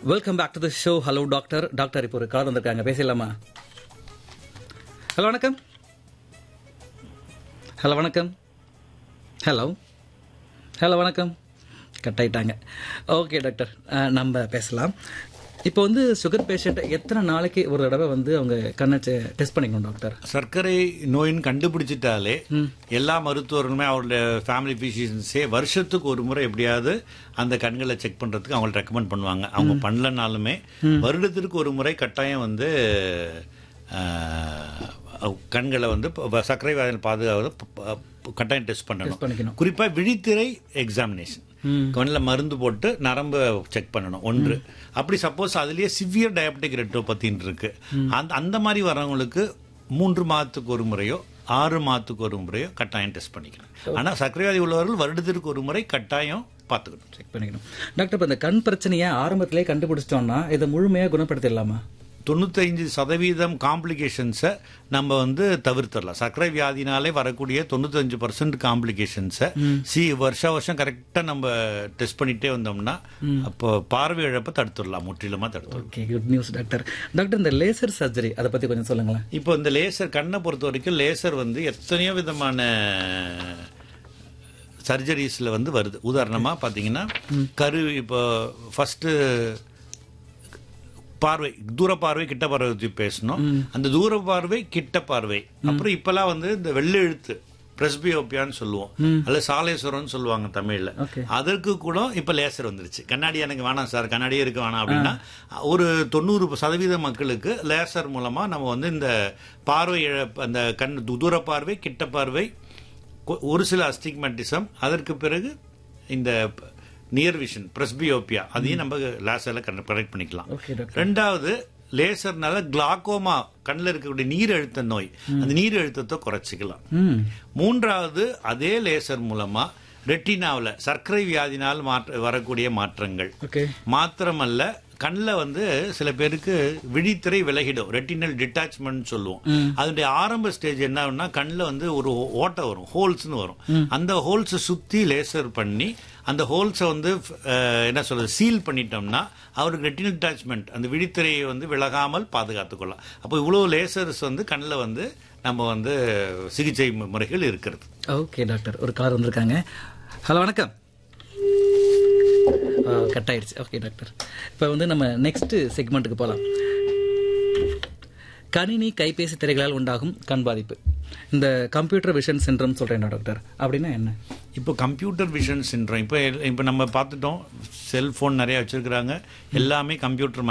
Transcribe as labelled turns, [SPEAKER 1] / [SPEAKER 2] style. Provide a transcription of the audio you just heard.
[SPEAKER 1] Welcome back to the show hello doctor doctor இப்போ ஒரு call வந்திருக்காங்க பேசலாமா ஹலோ வணக்கம் ஹலோ வணக்கம் ஹலோ ஹலோ வணக்கம் கட் ஆயிட்டாங்க ஓகே டாக்டர் அஹ், நம்ம பேசலாம் இப்போ வந்து சுகர் பேஷண்ட் எத்தனை நாளைக்கு ஒரு தடவை வந்து அவங்க கண்ணை டெஸ்ட் பண்ணிக்கணும் டாக்டர்
[SPEAKER 2] சர்க்கரை நோயின்னு கண்டுபிடிச்சிட்டாலே எல்லா மருத்துவர்களுமே அவருடைய ஃபேமிலி பிசிஷியன்ஸே வருஷத்துக்கு ஒரு முறை எப்படியாவது அந்த கண்களை செக் பண்றதுக்கு அவங்களை ரெக்கமெண்ட் பண்ணுவாங்க அவங்க பண்ணலனாலுமே வருடத்திற்கு ஒரு முறை கட்டாயம் வந்து ஆஹ், கண்களை வந்து ப- சர்க்கரை வியாதியில் பாதுகாவது ப- ப- கட்டாயம் டெஸ்ட் பண்ணணும்
[SPEAKER 1] பண்ணிக்கணும்.
[SPEAKER 2] குறிப்பா விழித்திரை எக்ஸாமினேஷன் கண்ணில் மருந்து போட்டு நரம்பு செக் பண்ணணும் ஒன்று அப்படி சப்போஸ் அதுலயே சிவியர் டயபெட்டிக் ரெட்டோபத்தின்னு இருக்கு அந்த அந்த மாதிரி வரவங்களுக்கு மூன்று மாதத்துக்கு ஒரு முறையோ ஆறு மாதத்துக்கு ஒரு முறையோ கட்டாயம் டெஸ்ட் பண்ணிக்கணும் ஆனா சர்க்கரை வியாதி உள்ளவர்கள் வருடத்திற்கு ஒரு முறை கட்டாயம் பார்த்துக்கணும்
[SPEAKER 1] செக் பண்ணிக்கணும் டாக்டர் இப்போ இந்த கண் பிரச்சனையை ஆரம்பத்திலே கண்டுபிடிச்சிட்டோம்னா இதை முழுமையாக குணப்படுத்திடலாமா
[SPEAKER 2] தொண்ணூத்தைந்து சதவீதம் காம்ப்ளிகேஷன்ஸை நம்ம வந்து தவிர்த்திடலாம் சர்க்கரை வியாதினாலே வரக்கூடிய தொண்ணூத்தஞ்சு பர்சன்ட் காம்ப்ளிகேஷன்ஸை சி வருஷ வருஷம் கரெக்டாக நம்ம டெஸ்ட் பண்ணிட்டே வந்தோம்னா அப்போ பார்வை இழப்பை தடுத்துடலாம் முற்றிலுமா தடுத்துடலாம்
[SPEAKER 1] okay good news doctor doctor இந்த லேசர் சர்ஜரி அதை பற்றி கொஞ்சம் சொல்லுங்களேன்
[SPEAKER 2] இப்போ இந்த லேசர் கண்ணை பொறுத்த வரைக்கும் லேசர் வந்து எத்தனையோ விதமான சர்ஜரிஸ்ல வந்து வருது உதாரணமா பாத்தீங்கன்னா கரு இப்போ ஃபர்ஸ்ட் பார்வை தூர பார்வை கிட்ட பார்வை பத்தி பேசணும் அந்த தூர பார்வை கிட்ட பார்வை அப்புறம் இப்பெல்லாம் வந்து இந்த வெள்ளை எழுத்து பிரஸ்பியோப்பியான்னு சொல்லுவோம் அல்ல சாலேஸ்வரம்னு சொல்லுவாங்க தமிழ்ல
[SPEAKER 1] Okay.
[SPEAKER 2] அதற்கு கூட இப்ப லேசர் வந்துருச்சு கண்ணாடி எனக்கு வேணாம் சார் கண்ணாடியே இருக்க வேணாம் அப்படின்னா ஒரு தொண்ணூறு சதவீத மக்களுக்கு லேசர் மூலமா நம்ம வந்து இந்த பார்வை இழப்பு அந்த கண் தூர பார்வை கிட்ட பார்வை கொ- ஒரு சில அஸ்டிக்மெட்டிசம் அதற்கு பிறகு இந்த நியர் விஷன் பிரஸ்பியோப்பியா அதையும் நம்ம லேசர்ல கரெக்ட் பண்ணிக்கலாம்
[SPEAKER 1] ஓகே டாக்டர்
[SPEAKER 2] ரெண்டாவது லேசர்னால கிளாக்கோமா கண்ணில் இருக்கக்கூடிய நீர் அழுத்த நோய் அந்த நீர் அழுத்தத்தை குறைச்சிக்கலாம்
[SPEAKER 1] ம்
[SPEAKER 2] மூன்றாவது அதே லேசர் மூலமா ரெட்டினாவில் சர்க்கரை வியாதினால் மாற்ற வரக்கூடிய மாற்றங்கள்
[SPEAKER 1] ஓகே
[SPEAKER 2] மாத்திரமல்ல கண்ணில் வந்து சில பேருக்கு விழித்திரை விலகிடும் ரெட்டினல் டிட்டாச்மெண்ட் சொல்லுவோம் அதனுடைய ஆரம்ப ஸ்டேஜ் என்ன ஆகும்னா கண்ணில் வந்து ஒரு ஓட்டை வரும் ஹோல்ஸ்னு வரும் அந்த ஹோல்ஸை சுற்றி லேசர் பண்ணி அந்த ஹோல்ஸை வந்து அஹ், என்ன சொல்றது சீல் பண்ணிட்டோம்னா அவருக்கு ரெட்டினல் டிட்டாச்மெண்ட் அந்த விழித்திரையை வந்து விலகாமல் பாதுகாத்துக்கொள்ளலாம் அப்போ இவ்வளோ லேசர்ஸ் வந்து கண்ணில் வந்து நம்ம வந்து சிகிச்சை மு- முறைகள் இருக்கிறது
[SPEAKER 1] ஓகே டாக்டர் ஒரு கார் வந்திருக்காங்க ஹலோ வணக்கம் கட் ஆயிடுச்சு ஓகே டாக்டர் இப்போ வந்து நம்ம நெக்ஸ்ட் செக்மெண்ட்டுக்கு போகலாம் கணினி கைபேசி திரைகளால் உண்டாகும் கண் பாதிப்பு இந்த கம்ப்யூட்டர் விஷன் சின்ரம் சொல்றேன் டாக்டர் அப்படின்னா என்ன
[SPEAKER 2] இப்போ கம்ப்யூட்டர் விஷன் சின்ரம் இப்போ இப்போ நம்ம பார்த்துட்டோம் செல்போன் நிறைய வச்சிருக்கிறாங்க எல்லாமே கம்ப்யூட்டர்